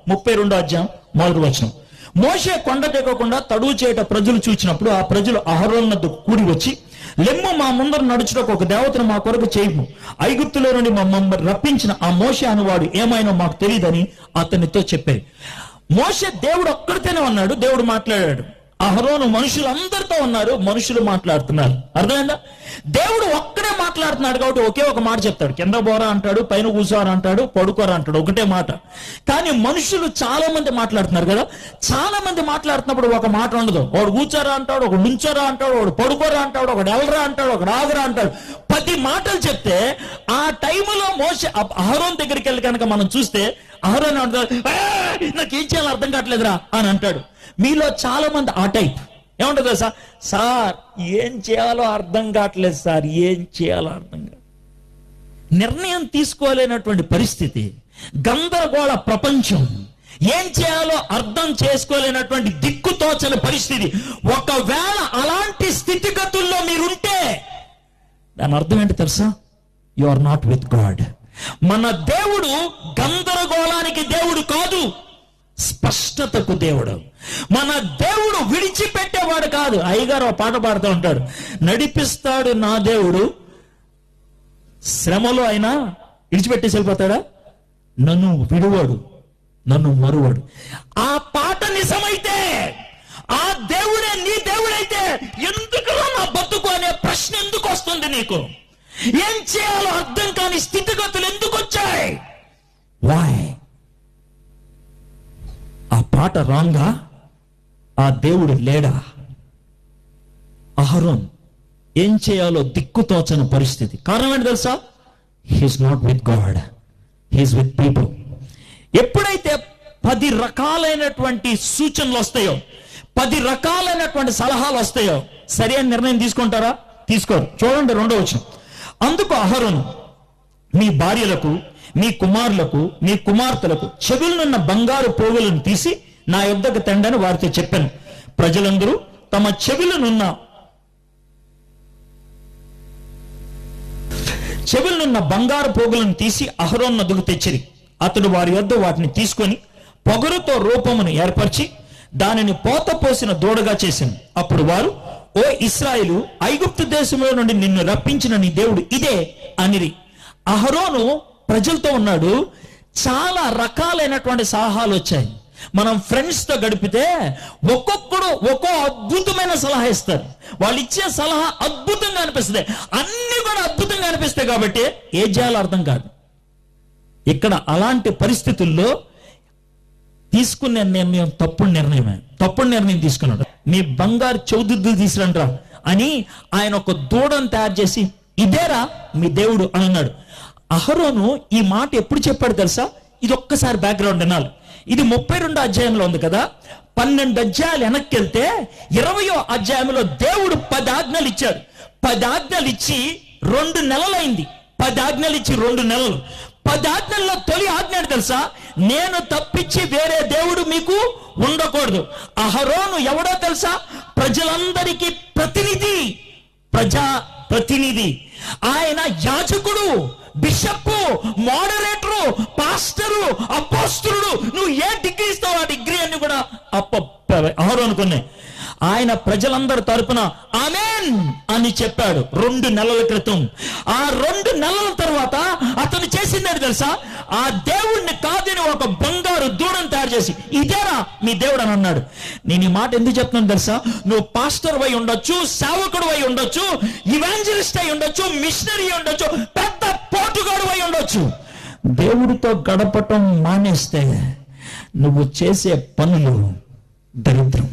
ముప్పై రెండో అధ్యాయం మొదటి వచనం మోషే కొండ తెగకుండా తడువు చేయట ప్రజలు చూచినప్పుడు ఆ ప్రజలు అహరోన్నద్దు కూడి వచ్చి లెమ్ము మా ముందర నడుచుటకు ఒక దేవతను మా కొరకు చేయము ఐగుప్తులో నుండి మమ్మల్ని రప్పించిన ఆ మోషే అనువాడు ఏమైనా మాకు తెలియదని అతనితో చెప్పారు మోషే దేవుడు ఒక్కడితేనే ఉన్నాడు దేవుడు మాట్లాడాడు అహరోను మనుషులందరితో ఉన్నారు మనుషులు మాట్లాడుతున్నారు అర్థమైందా దేవుడు ఒక్కడే మాట్లాడుతున్నాడు కాబట్టి ఒకే ఒక మాట చెప్తాడు కింద బోరా అంటాడు పైన కూర్చోరా అంటాడు పడుకోరా అంటాడు ఒకటే మాట కానీ మనుషులు చాలా మంది మాట్లాడుతున్నారు కదా చాలా మంది మాట్లాడుతున్నప్పుడు ఒక మాట ఉండదు వాడు కూర్చోరా అంటాడు ఒకడు నుంచోరా అంటాడు ఒకడు పడుకోరా అంటాడు ఒకడు ఎవరా అంటాడు ఒకడు ఆగరా అంటాడు పది మాటలు చెప్తే ఆ టైంలో మోస అహరోన్ దగ్గరికి వెళ్ళి కనుక మనం చూస్తే అహరోన్ అంటాడు "ఏయ్, నాకు ఏం చేయాలో అర్థం కావట్లేదురా అని అంటాడు మీలో చాలా మంది ఆ టైప్ ఏమంటుంది సార్ సార్ ఏం చేయాలో అర్థం కావట్లేదు సార్ ఏం చేయాలో అర్థం కాదు నిర్ణయం తీసుకోలేనటువంటి పరిస్థితి గందరగోళ ప్రపంచం ఏం చేయాలో అర్థం చేసుకోలేనటువంటి దిక్కుతోచని పరిస్థితి ఒకవేళ అలాంటి స్థితిగతుల్లో మీరుంటే దాని అర్థం ఏంటి తెలుసా you are not with God మన దేవుడు గందరగోళానికి దేవుడు కాదు స్పష్టతకు దేవుడు మన దేవుడు విడిచిపెట్టేవాడు కాదు అయ్యగారు ఒక పాట పాడుతూ ఉంటాడు నడిపిస్తాడు నా దేవుడు శ్రమలో అయినా విడిచిపెట్టేసి వెళ్ళిపోతాడా నన్ను విడువాడు నన్ను మరువాడు ఆ పాట నిజమైతే ఆ దేవుడే నీ దేవుడైతే ఎందుకు నా బతుకు అనే ప్రశ్న ఎందుకు వస్తుంది నీకు ఏం చేయాలో అర్థం కాని స్థితిగతులు ఎందుకు వచ్చాయి వాయ్ ఆ పాట రాంగా ఆ దేవుడు లేడా అహరోన్ ఏం చేయాలో దిక్కుతోచని పరిస్థితి కారణం ఏంటి తెలుసా he's not with God he's with people ఎప్పుడైతే పది రకాలైనటువంటి సూచనలు వస్తాయో పది రకాలైనటువంటి సలహాలు వస్తాయో సరైన నిర్ణయం తీసుకుంటారా తీసుకోరు చూడండి రెండో వచ్చిన అందుకు అహరోను మీ భార్యలకు మీ కుమారులకు మీ కుమార్తెలకు చెవులనున్న బంగారు పోగులను తీసి నా యొద్దకు తండని వారితో చెప్పాను ప్రజలందరూ తమ చెవులనున్న చెవులనున్న బంగారు పోగులను తీసి అహరోన్ నదుకు తెచ్చిరి అతడు వారి యొద్ద వాటిని తీసుకొని పొగరుతో రూపమును ఏర్పరిచి దానిని పోత పోసిన దూడగా చేసింది అప్పుడు వారు ఓ ఇస్రాయేలు ఐగుప్తు దేశంలో నుండి నిన్ను రప్పించిన నీ దేవుడు ఇదే అనిరి అహరోను ప్రజలతో ఉన్నాడు చాలా రకాలైనటువంటి సలహాలు వచ్చాయి మనం ఫ్రెండ్స్ తో గడిపితే ఒక్కొక్కడు ఒక్కో అద్భుతమైన సలహా ఇస్తారు వాళ్ళు ఇచ్చే సలహా అద్భుతంగా అనిపిస్తుంది అన్ని కూడా అద్భుతంగా అనిపిస్తాయి కాబట్టి ఏం చేయాలో అర్థం కాదు ఇక్కడ అలాంటి పరిస్థితుల్లో తీసుకునే నిర్ణయం తప్పుడు నిర్ణయమే తప్పుడు నిర్ణయం తీసుకున్నాడు మీ బంగారు చౌదుద్దులు తీసుకురండ్రా అని ఆయన ఒక దూడను తయారు చేసి ఇదేరా మీ దేవుడు అని అన్నాడు అహరోను ఈ మాట ఎప్పుడు చెప్పాడు తెలుసా ఇది ఒక్కసారి బ్యాక్గ్రౌండ్ వినాలి ఇది ముప్పై రెండు అధ్యాయంలో ఉంది కదా పన్నెండు అధ్యాయాలు వెనక్కి వెళ్తే ఇరవయో అధ్యాయంలో దేవుడు పది ఆజ్ఞలు ఇచ్చాడు పది ఆజ్ఞలు ఇచ్చి రెండు నెలలైంది పది ఆజ్ఞలు ఇచ్చి రెండు నెలలు పది ఆజ్ఞల్లో తొలి ఆజ్ఞ ఏంటి తెలుసా నేను తప్పించి వేరే దేవుడు మీకు ఉండకూడదు అహరోను ఎవడో తెలుసా ప్రజలందరికీ ప్రతినిధి ప్రజా ప్రతినిధి ఆయన యాజకుడు బిషప్ మోడరేటరు పాస్టరు అపోస్తుడు నువ్వు ఏ డిగ్రీ ఇస్తావు ఆ డిగ్రీ అన్ని కూడా అప్ప అహరు అనుకున్నాయి ఆయన ప్రజలందరి తరపున ఆమెన్ అని చెప్పాడు రెండు నెలల క్రితం ఆ రెండు నెలల తర్వాత అతను చేసిందని తెలుసా ఆ దేవుణ్ణి కాదని ఒక బంగారు దూడను తయారు చేసి ఇదేరా మీ దేవుడు అని అన్నాడు నేను ఈ మాట ఎందుకు చెప్తున్నాను తెలుసా నువ్వు పాస్టర్ అయి ఉండొచ్చు సేవకుడు అయి ఉండొచ్చు ఇవాంజలిస్ట్ అయి ఉండొచ్చు మిషనరీ అయి ఉండొచ్చు పెద్ద పోటుగాడు అయి ఉండొచ్చు దేవుడితో గడపటం మానేస్తే నువ్వు చేసే పనులు దరిద్రం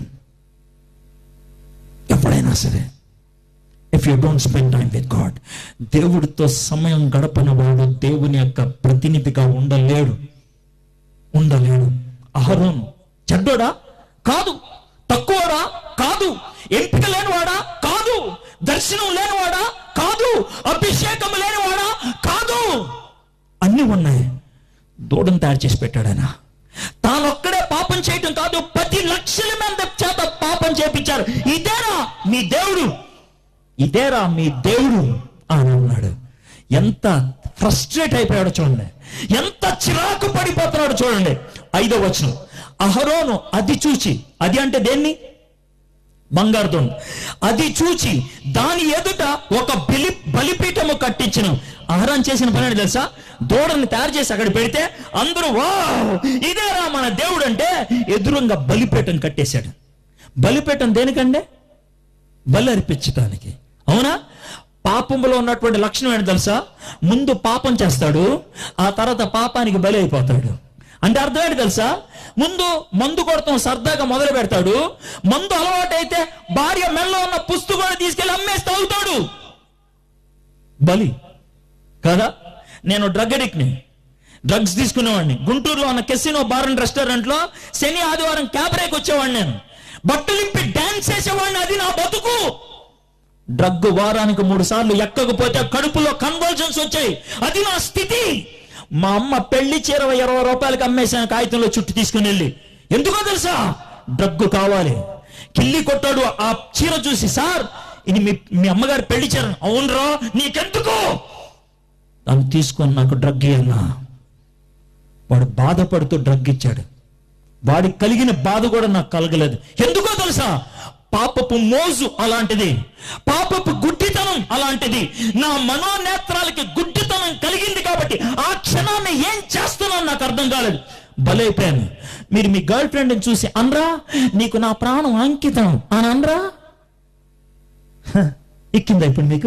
ఎప్పుడైనా సరే if you don't spend time with God దేవుడితో సమయం గడపని వాడు దేవుని యొక్క ప్రతినిధిగా ఉండలేడు ఉండలేడు అహరోను చెడ్డోడా కాదు తక్కువడా కాదు ఎంపిక లేనివాడా కాదు దర్శనం లేనివాడా కాదు అభిషేకం లేనివాడా కాదు అన్ని ఉన్నాయి దూడను తయారు చేసి పెట్టాడు ఆయన తానొక్కడే పాపం చేయటం కాదు పది లక్షల మంది చేత పాపం చేపించారు ఇదేరా మీ దేవుడు ఇదేరా మీ దేవుడు అని అన్నాడు ఎంత ఫ్రస్ట్రేట్ అయిపోయాడో చూడండి ఎంత చిరాకు పడిపోతున్నాడు చూడండి ఐదో వచనం అహరోను అది చూచి అది అంటే దేన్ని బంగారు దొండ అది చూచి దాని ఎదుట ఒక బలి బలిపీఠము కట్టించిన ఆహారం చేసిన పని ఏంటి తెలుసా దూడని తయారు చేసి అక్కడ పెడితే అందరూ వా ఇదేరా మన దేవుడు అంటే ఎదురుగా బలిపీఠం కట్టేశాడు బలిపీఠం దేనికంటే బలి అర్పించటానికి అవునా పాపంలో ఉన్నటువంటి లక్షణం ఏంటి తెలుసా ముందు పాపం చేస్తాడు ఆ తర్వాత పాపానికి బలి అయిపోతాడు అంటే అర్థం ఏంటి తెలుసా ముందు మందు కొడతాం సరదాగా మొదలు పెడతాడు మందు అలవాటైతే భార్య మెల్లో ఉన్న పుస్తకాన్ని తీసుకెళ్లి అమ్మేసి తాగుతాడు బలి కదా నేను డ్రగ్ అడిక్ట్ని డ్రగ్స్ తీసుకునేవాడిని గుంటూరులో ఉన్న కెసినో బార్ అండ్ రెస్టారెంట్ లో శని ఆదివారం క్యాబరేకి వచ్చేవాడిని నేను బట్టలిప్పి డాన్స్ చేసేవాడిని అది నా బతుకు డ్రగ్ వారానికి మూడు సార్లు ఎక్కకపోతే కడుపులో కన్వల్జన్స్ వచ్చాయి అది నా స్థితి మా అమ్మ పెళ్లి చీర ఇరవై రూపాయలకి అమ్మేసాను కాగితంలో చుట్టూ తీసుకుని వెళ్ళి ఎందుకో తెలుసా డ్రగ్ కావాలి కిల్లి కొట్టాడు ఆ చీర చూసి సార్ ఇది మీ మీ అమ్మగారు పెళ్లి చీర అవునరా నీకెందుకు దాన్ని తీసుకొని నాకు డ్రగ్ ఇయ్యన్నా వాడు బాధపడుతూ డ్రగ్ ఇచ్చాడు వాడికి కలిగిన బాధ కూడా నాకు కలగలేదు ఎందుకో తెలుసా పాపపు మోజు అలాంటిది పాపపు గుడ్డితనం అలాంటిది నా మనోనేత్రాలకి గుడ్డితనం కలిగింది కాబట్టి ఆ క్షణాన్ని ఏం చేస్తున్నాను నాకు అర్థం కాలేదు బలైపోయాను మీరు మీ గర్ల్ ఫ్రెండ్ని చూసి అనరా నీకు నా ప్రాణం అంకితం అని అనరా హ, ఎక్కిందా ఇప్పుడు మీకు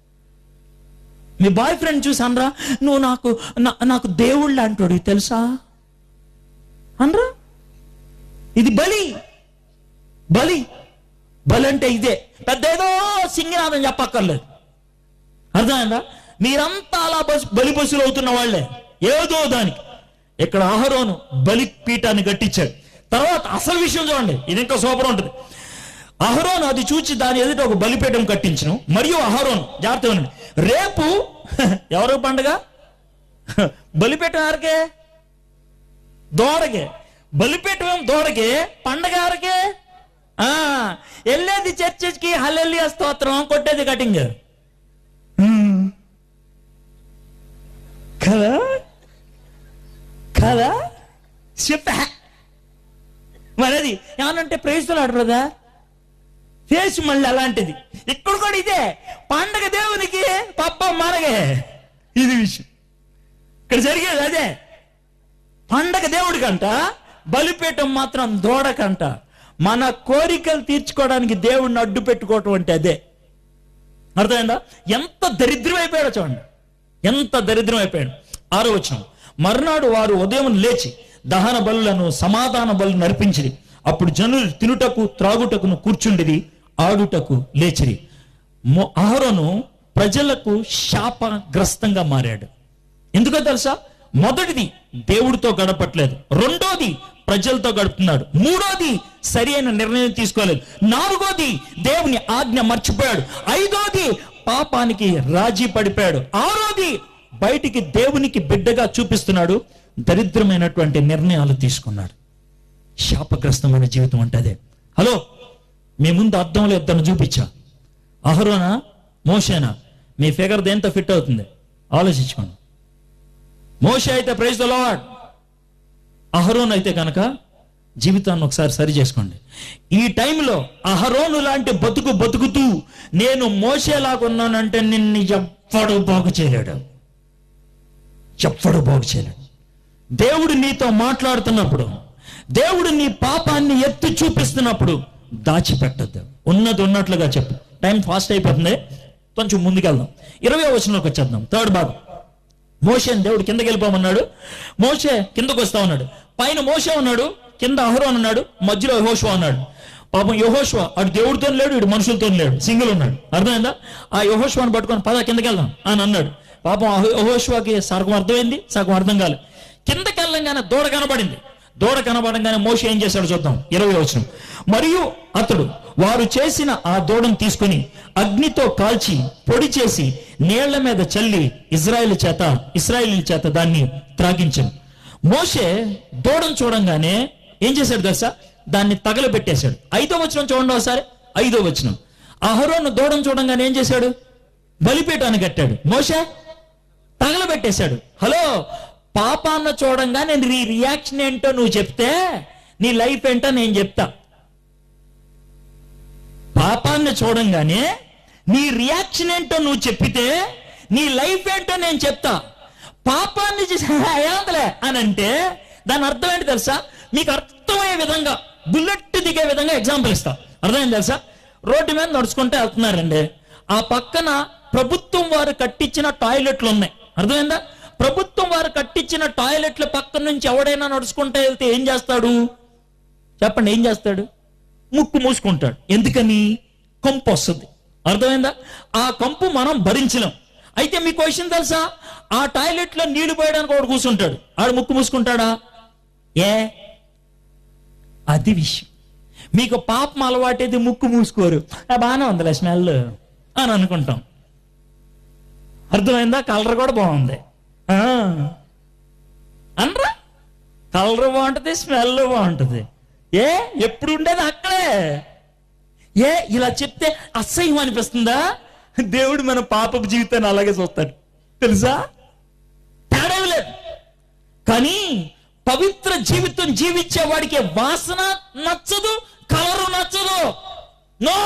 మీ బాయ్ ఫ్రెండ్ చూసి అనరా నువ్వు నాకు నా- నాకు దేవుళ్ళు అంటాడు ఇది తెలుసా అనరా ఇది బలి బలి బలి అంటే ఇదే పెద్ద ఏదో సింగనాథం చెప్పక్కర్లేదు అర్థమైందా మీరంతా అలా బస్ బలి బస్సులు అవుతున్న వాళ్ళే ఏదో దానికి ఇక్కడ ఆహరోను బలి పీఠాన్ని కట్టించాడు తర్వాత అసలు విషయం చూడండి ఇది ఇంకా సూపర్ ఉంటుంది అహరోను అది చూచి దాని ఎదుట ఒక బలిపీఠం కట్టించను మరియు అహరోను జాగ్రత్త ఉండండి రేపు ఎవరు పండుగ బలిపీఠం ఎవరికే దోడకే బలిపీఠం ఏం దోడకే పండగ ఎవరికే ఆ వెళ్ళేది చర్చికి హల్లెల్లియా స్తోత్రం కొట్టేది కటింగ్ హ్మ్. కదా కదా చెప్పా మరది ఏమనంటే ప్రైజ్లు ఆడరుదా ఫేస్ మళ్ళీ అలాంటిది ఇక్కడ కూడా ఇదే పండగ దేవునికి పప్ప మనగే ఇది విషయం ఇక్కడ జరిగేది అదే పండగ దేవుడికంట బలిపీఠం మాత్రం దూడకంట మన కోరికలు తీర్చుకోవడానికి దేవుడిని అడ్డు పెట్టుకోవటం అంటే అదే అర్థమైందా ఎంత దరిద్రం అయిపోయాడో చూడండి ఎంత దరిద్రం అయిపోయాడు ఆరో వచనం మర్నాడు వారు ఉదయం లేచి దహన బలులను సమాధాన బలు నర్పించిరి అప్పుడు జనులు తినుటకు త్రాగుటకును కూర్చుండిరి ఆడుటకు లేచిరి మొ- అహరోను ప్రజలకు శాపగ్రస్తంగా మారాడు ఎందుకో తెలుసా మొదటిది దేవుడితో గడపట్లేదు రెండోది ప్రజలతో గడుపుతున్నాడు మూడోది సరి అయిన నిర్ణయం తీసుకోలేదు నాలుగోది దేవుని ఆజ్ఞ మర్చిపోయాడు ఐదోది పాపానికి రాజీ పడిపోయాడు ఆరోది బయటికి దేవునికి బిడ్డగా చూపిస్తున్నాడు దరిద్రమైనటువంటి నిర్ణయాలు తీసుకున్నాడు శాపగ్రస్తమైన జీవితం అంటే అదే హలో మీ ముందు అద్దంలో ఇద్దరు చూపించా అహరోనా మోసేనా మీ ఫిగర్ దేంతో ఫిట్ అవుతుంది ఆలోచించుకోండి మోషే అయితే ప్రైజ్ ద లార్డ్ అహరోన్ అయితే కనుక జీవితాన్ని ఒకసారి సరి చేసుకోండి ఈ టైంలో అహరోను లాంటి బతుకు బతుకుతూ నేను మోసేలాగున్నానంటే నిన్ను ఎవ్వడు బాగు చేయలేడు ఎవ్వడు బాగు చేయలేడు దేవుడు నీతో మాట్లాడుతున్నప్పుడు దేవుడు నీ పాపాన్ని ఎత్తి చూపిస్తున్నప్పుడు దాచిపెట్టద్దు ఉన్నది ఉన్నట్లుగా చెప్పు టైం ఫాస్ట్ అయిపోతుంది కొంచెం ముందుకెళ్దాం ఇరవై వచనంలోకి వచ్చేద్దాం థర్డ్ భాగం మోషేని దేవుడు కిందకి వెళ్ళిపోమన్నాడు మోషే కిందకు వస్తా ఉన్నాడు పైన మోషే ఉన్నాడు కింద అహరోన్ ఉన్నాడు మధ్యలో యహోష్వా ఉన్నాడు పాపం యహోష్వా అటు దేవుడితో లేడు ఇటు మనుషులతో లేడు సింగిల్ ఉన్నాడు అర్థమైందా ఆ యహోష్వాని పట్టుకొని పద కిందకి వెళ్దాం అని అన్నాడు పాపం ఆ యెహోషువకి సగం అర్థమైంది సగం అర్థం కాలేదు కిందకి వెళ్ళంగానే దూడ కనబడింది దూడ కనబడంగానే మోషే ఏం చేశాడు చూద్దాం ఇరవై వచనం మరియు అతడు వారు చేసిన ఆ దూడను తీసుకుని అగ్నితో కాల్చి పొడి చేసి నీళ్ల మీద చల్లి ఇజ్రాయిల్ చేత ఇస్రాయేల్ చేత దాన్ని త్రాగించను మోషే దూడను చూడంగానే ఏం చేశాడు తెలుసా దాన్ని తగలబెట్టేశాడు ఐదో వచనం చూడండి ఒకసారి ఐదో వచనం అహరోను దూడను చూడంగానే ఏం చేశాడు బలిపీఠాన్ని కట్టాడు మోషే తగలబెట్టేశాడు హలో పాపాన్న చూడంగానే నీ రియాక్షన్ ఏంటో నువ్వు చెప్తే నీ లైఫ్ ఏంటో నేను చెప్తా పాపాన్ని చూడంగానే నీ రియాక్షన్ ఏంటో నువ్వు చెప్పితే నీ లైఫ్ ఏంటో నేను చెప్తా పాపాన్ని చేసి ఏమంతలే అని అంటే దాని అర్థం ఏంటి తెలుసా మీకు అర్థమయ్యే విధంగా బుల్లెట్ దిగే విధంగా ఎగ్జాంపుల్ ఇస్తా అర్థమైంది తెలుసా రోడ్డు మీద నడుచుకుంటే వెళ్తున్నారండి ఆ పక్కన ప్రభుత్వం వారు కట్టించిన టాయిలెట్లు ఉన్నాయి అర్థమైందా ప్రభుత్వం వారు కట్టించిన టాయిలెట్ల పక్క నుంచి ఎవడైనా నడుచుకుంటే వెళ్తే ఏం చేస్తాడు చెప్పండి ఏం చేస్తాడు ముక్కు మూసుకుంటాడు ఎందుకని కంపు వస్తుంది అర్థమైందా ఆ కంపు మనం భరించలేం అయితే మీకు విషయం తెలుసా ఆ టాయిలెట్ లో నీళ్లు పోయడానికి ఒకడు కూర్చుంటాడు ఆడు ముక్కు మూసుకుంటాడా ఏ అది విషయం మీకు పాపం అలవాటైతే ముక్కు మూసుకోరు "ఆ, బాగానే ఉందిలే స్మెల్ అని అనుకుంటాం అర్థమైందా కలర్ కూడా బాగుంది ఆ. అనరా కలర్ బాగుంటది స్మెల్ బాగుంటది ఏ ఎప్పుడు ఉండేది అక్కడే ఏ ఇలా చెప్తే అసహ్యం అనిపిస్తుందా దేవుడు మన పాపపు జీవితాన్ని అలాగే చూస్తాడు తెలుసా తేడా ఏమీ లేదు కానీ పవిత్ర జీవితం జీవించే వాడికి వాసన నచ్చదు కలరు నచ్చదు నో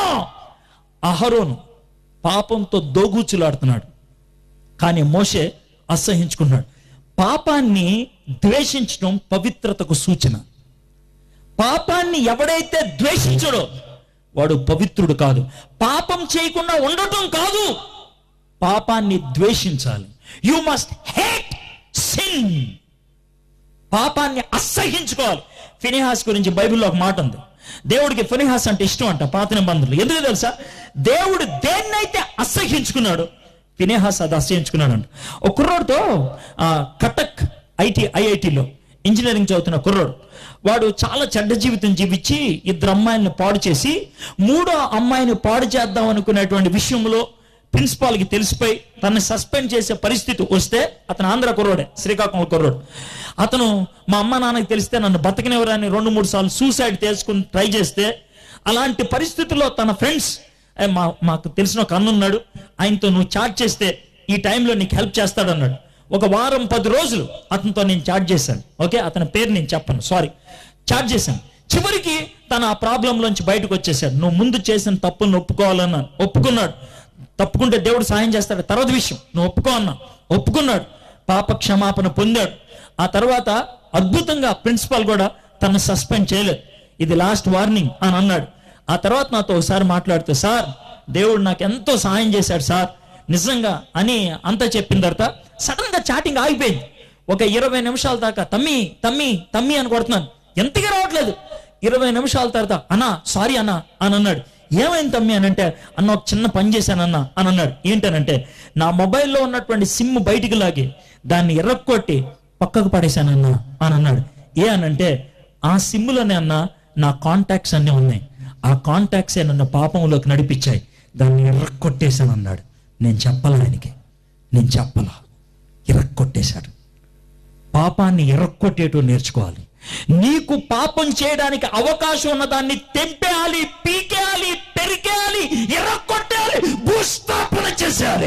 అహరోను పాపంతో దోగూచులాడుతున్నాడు కానీ మోషే అసహించుకున్నాడు పాపాన్ని ద్వేషించడం పవిత్రతకు సూచన పాపాన్ని ఎవడైతే ద్వేషించడో వాడు పవిత్రుడు కాదు పాపం చేయకుండా ఉండటం కాదు పాపాన్ని ద్వేషించాలి యు మస్ట్ హేట్ సిన్ పాపాన్ని అసహించుకోవాలి ఫినిహాస్ గురించి బైబిల్లో ఒక మాట ఉంది దేవుడికి ఫినిహాస్ అంటే ఇష్టం అంట పాత నిబంధనలు ఎందుకు తెలుసా దేవుడు దేన్నైతే అసహించుకున్నాడు ఫినిహాస్ అది అసహించుకున్నాడు అంట ఒక కుర్రోడితో ఆ, కటక్ ఐటీ ఐఐటిలో ఇంజనీరింగ్ చదువుతున్న కుర్రోడు వాడు చాలా చెడ్డ జీవితం జీవించి ఇద్దరు అమ్మాయిలను పాడు చేసి మూడో అమ్మాయిని పాడు చేద్దాం అనుకునేటువంటి విషయంలో ప్రిన్సిపాల్ కి తెలిసిపోయి తనని సస్పెండ్ చేసే పరిస్థితి వస్తే అతను ఆంధ్ర కుర్రోడే శ్రీకాకుళం కుర్రోడు అతను మా అమ్మ నాన్నకి తెలిస్తే నన్ను బతకనివ్వరని రెండు మూడు సార్లు సూసైడ్ చేసుకుని ట్రై చేస్తే అలాంటి పరిస్థితుల్లో తన ఫ్రెండ్స్ మా మాకు తెలిసిన ఒక అన్న ఉన్నాడు ఆయనతో నువ్వు చాట్ చేస్తే ఈ టైంలో నీకు హెల్ప్ చేస్తాడన్నాడు ఒక వారం పది రోజులు అతనితో నేను చాట్ చేశాను ఓకే అతని పేరు నేను చెప్పను సారీ చాట్ చేశాను చివరికి తన ఆ ప్రాబ్లంలోంచి బయటకు వచ్చేసాడు నువ్వు ముందు చేసిన తప్పులను ఒప్పుకోవాలన్నాను ఒప్పుకున్నాడు తప్పుకుంటే దేవుడు సాయం చేస్తాడు తర్వాత విషయం నువ్వు ఒప్పుకో అన్నా ఒప్పుకున్నాడు పాప క్షమాపణ పొందాడు ఆ తర్వాత అద్భుతంగా ప్రిన్సిపాల్ కూడా తను సస్పెండ్ చేయలేదు ఇది లాస్ట్ వార్నింగ్ అని అన్నాడు ఆ తర్వాత నాతో ఒకసారి మాట్లాడితే సార్ దేవుడు నాకు ఎంతో సాయం చేశాడు సార్ నిజంగా అని అంతా చెప్పిన తర్వాత సడన్ గా చాటింగ్ ఆగిపోయింది ఒక ఇరవై నిమిషాల దాకా తమ్మి తమ్మి తమ్మి అని కొడుతున్నాను ఎంతగా రావట్లేదు ఇరవై నిమిషాల తర్వాత అన్నా సారీ అన్నా అని అన్నాడు ఏమైంది తమ్మి అని అంటే అన్న ఒక చిన్న పని చేశానన్న అని అన్నాడు ఏంటనంటే నా మొబైల్లో ఉన్నటువంటి సిమ్ బయటికి లాగి దాన్ని ఎర్రక్కొట్టి పక్కకు పడేశానన్నా అని అన్నాడు ఏ అనంటే ఆ సిమ్లోనే అన్న నా కాంటాక్ట్స్ అన్నీ ఉన్నాయి ఆ కాంటాక్ట్సే నన్ను పాపంలోకి నడిపించాయి దాన్ని ఎర్రక్కొట్టేశాను అన్నాడు నేను చెప్పలా ఆయనకి నేను చెప్పలా ఎర్రక్కొట్టేశాడు పాపాన్ని ఎర్రక్కొట్టేటో నేర్చుకోవాలి నీకు పాపం చేయడానికి అవకాశం ఉన్న దాన్ని తెంపేయాలి పీకేయాలి పెరికేయాలి ఎర్రకొట్టేయాలి భూస్థాపన చేసేయాలి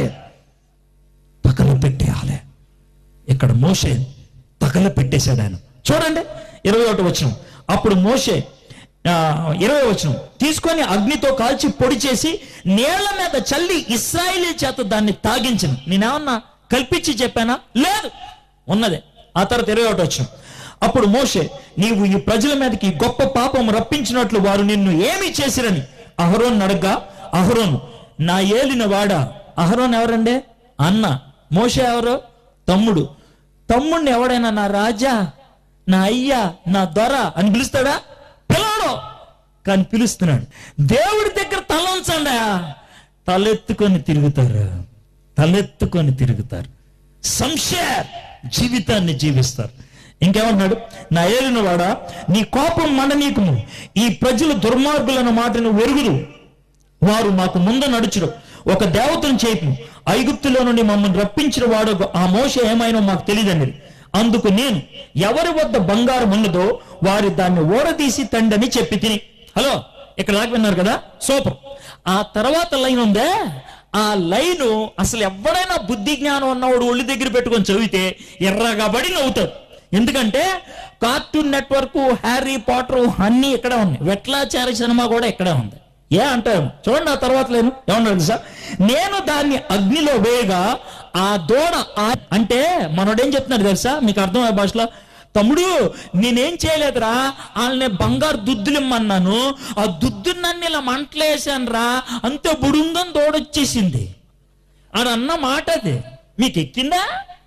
పక్కన పెట్టేయాలి ఇక్కడ మోషే పక్కన పెట్టేశాడు ఆయన చూడండి ఇరవై ఒకటి వచ్చిన అప్పుడు మోషే ఆ, ఇరవై వచ్చిన తీసుకొని అగ్నితో కాల్చి పొడి చేసి నేల మీద చల్లి ఇస్రాయిలీ చేత దాన్ని తాగించిన నేనేమన్నా కల్పించి చెప్పానా లేదు ఉన్నదే ఆ తర్వాత ఇరవై ఒకటి వచ్చిన అప్పుడు మోషే నీవు ఈ ప్రజల మీదకి గొప్ప పాపం రప్పించినట్లు వారు నిన్ను ఏమి చేసిరని అహరోన్ అడగ్గా అహరోను నా ఏలిన వాడా అహరోన్ ఎవరండి అన్న మోషే ఎవరు తమ్ముడు తమ్ముడిని ఎవడైనా నా రాజా నా అయ్యా నా దొర అని పిలుస్తాడా పిలవడు కానీ పిలుస్తున్నాడు దేవుడి దగ్గర తల ఉంచండి తలెత్తుకొని తిరుగుతారు తలెత్తుకొని తిరుగుతారు సంశయ జీవితాన్ని జీవిస్తారు ఇంకేమన్నాడు నా ఏలిన వాడా నీ కోపం మండనీకుము ఈ ప్రజలు దుర్మార్గులన్న మాటను వెరుగుదు వారు మాకు ముందు నడుచుడు ఒక దేవతను చేపు ఐగుప్తులో నుండి మమ్మల్ని రప్పించిన వాడు ఆ మోస ఏమైనా మాకు తెలియదండి అందుకు నేను ఎవరి వద్ద బంగారం ఉన్నదో వారి దాన్ని ఓడదీసి తండని చెప్పి తిని హలో ఇక్కడ దాకా విన్నారు కదా సూపర్ ఆ తర్వాత లైన్ ఉందే ఆ లైను అసలు ఎవడైనా బుద్ధి జ్ఞానం ఉన్నవాడు ఒళ్ళు దగ్గర పెట్టుకొని చదివితే ఎర్రగా పడి నవ్వుతాడు ఎందుకంటే కార్టూన్ నెట్వర్క్ హ్యారీ పాటర్ అన్నీ ఇక్కడే ఉన్నాయి వెట్లాచారి సినిమా కూడా ఇక్కడే ఉంది ఏ అంటారు చూడండి ఆ తర్వాత లేను ఏమన్నారు తెలుసా నేను దాన్ని అగ్నిలో వేయగా ఆ దూడ ఆ- అంటే మనోడేం చెప్తున్నాడు తెలుసా మీకు అర్థమయ్యే భాషలో తమ్ముడు నేనేం చేయలేదురా వాళ్ళని బంగారు దుద్దులు ఇమ్మన్నాను ఆ దుద్దుని నన్ను ఇలా మంటలేసాను రా అంతే బుడుందని దూడొచ్చేసింది అని అన్న మాట అది మీకు ఎక్కిందా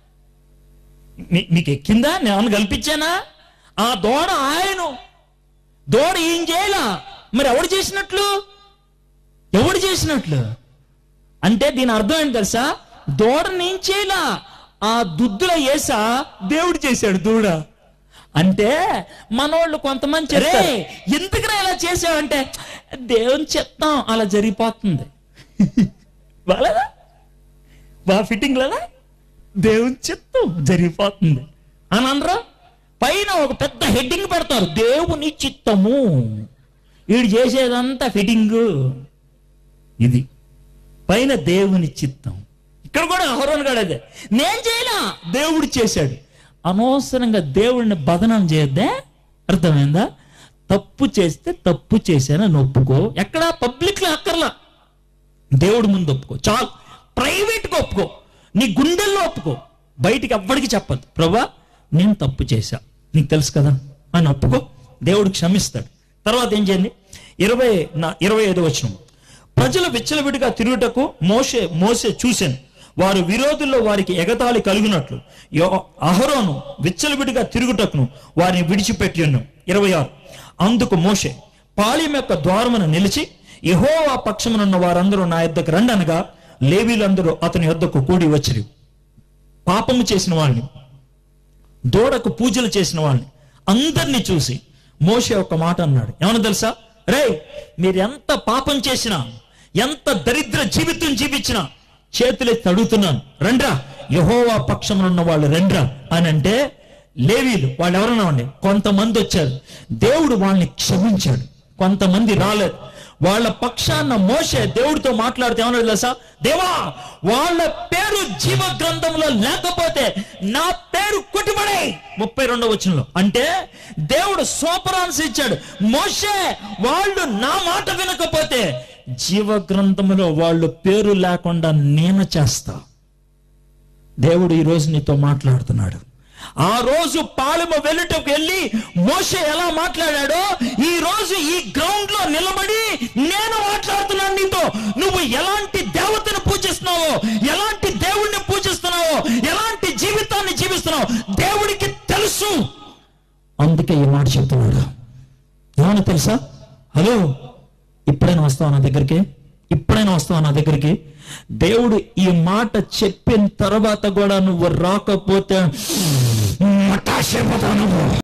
మీ- మీకు ఎక్కిందా నేను కల్పించానా ఆ దూడ ఆయన దూడ ఏం చేయాలా మరి ఎవడు చేసినట్లు ఎవడు చేసినట్లు అంటే దీని అర్థం ఏంటి తెలుసా దూడని ఏం చేయాలా ఆ దుద్దుల ఏసా దేవుడు చేశాడు దూడ అంటే మనోళ్ళు కొంతమంది చెప్తే ఎందుకురా ఇలా చేసావంటే దేవుని చెప్తాం అలా జరిగిపోతుంది బాలేదా బాగా ఫిట్టింగ్ లేదా దేవుని చిత్తం జరిగిపోతుంది అని అనరా పైన ఒక పెద్ద హెడ్డింగ్ పెడతారు దేవుని చిత్తము వీడు చేసేదంతా ఫిట్టింగ్ ఇది పైన దేవుని చిత్తం ఇక్కడ కూడా అహరోన్ గడు అదే నేను చేయలా దేవుడు చేశాడు అనవసరంగా దేవుడిని బదనం చేయొద్దే అర్థమైందా తప్పు చేస్తే తప్పు చేశానని ఒప్పుకో ఎక్కడ పబ్లిక్ లో అక్కర్లా దేవుడి ముందు ఒప్పుకో చాలు ప్రైవేట్గా ఒప్పుకో నీ గుండెల్లో ఒప్పుకో బయటికి ఎవ్వడికి చెప్పదు ప్రభా నేను తప్పు చేశా నీకు తెలుసు కదా అని ఒప్పుకో దేవుడు క్షమిస్తాడు తర్వాత ఏం చేయండి ఇరవై నా ఇరవై ఐదు వచ్చిన ప్రజలు విచ్చలవిడిగా తిరుగుటకు మోసే మోసే చూశాను వారు విరోధుల్లో వారికి ఎగతాళి కలిగినట్లు యో- అహరోను విచ్చలవిడిగా తిరుగుటకును వారిని విడిచిపెట్టి ఉన్నాం ఇరవై ఆరు అందుకు మోషే పాళెం యొక్క ద్వారమున నిలిచి యెహోవా పక్షమునున్న వారందరూ నా యొద్దకు రండి అనగా లేవీలందరూ అతని యొద్దకు కూడి వచ్చిరి పాపము చేసిన వాళ్ళని దూడకు పూజలు చేసిన వాళ్ళని అందరినీ చూసి మోషే ఒక మాట అన్నాడు ఏమన్నా తెలుసా రే మీరు ఎంత పాపం చేసినా ఎంత దరిద్ర జీవితం జీవించినా చేతులెత్తి అడుగుతున్నాను రండ్రా యహోవా పక్షమునున్న వాళ్ళు రండ్రా అని అంటే లేవీలు వాళ్ళు ఎవరన్నా ఉండే కొంతమంది వచ్చారు దేవుడు వాళ్ళని క్షమించాడు కొంతమంది రాలేదు వాళ్ళ పక్షాన మోసే దేవుడితో మాట్లాడితే ఏమన్నా తెలుసా దేవా వాళ్ళ పేరు జీవ గ్రంథంలో లేకపోతే నా పేరు కొట్టుబడే ముప్పై రెండవ వచనంలో అంటే దేవుడు సూపరాన్స్ ఇచ్చాడు మోసే వాళ్ళు నా మాట వినకపోతే జీవ గ్రంథంలో వాళ్ళు పేరు లేకుండా నేను చేస్తా దేవుడు ఈ రోజు నీతో మాట్లాడుతున్నాడు ఆ రోజు పాలెము వెళ్ళుటకు వెళ్ళి మోషే ఎలా మాట్లాడాడో ఈ రోజు ఈ గ్రౌండ్ లో నిలబడి నేను మాట్లాడుతున్నాను నీతో నువ్వు ఎలాంటి దేవతను పూజిస్తున్నావో ఎలాంటి దేవుణ్ణి పూజిస్తున్నావో ఎలాంటి జీవితాన్ని జీవిస్తున్నావో దేవుడికి తెలుసు అందుకే ఈ మాట చెప్తున్నాడు ఏమన్నా తెలుసా హలో ఇప్పుడైనా వస్తావా నా దగ్గరికి ఇప్పుడైనా వస్తావా నా దగ్గరికి దేవుడు ఈ మాట చెప్పిన తర్వాత కూడా నువ్వు రాకపోతే మటాషిపోతావు నువ్వు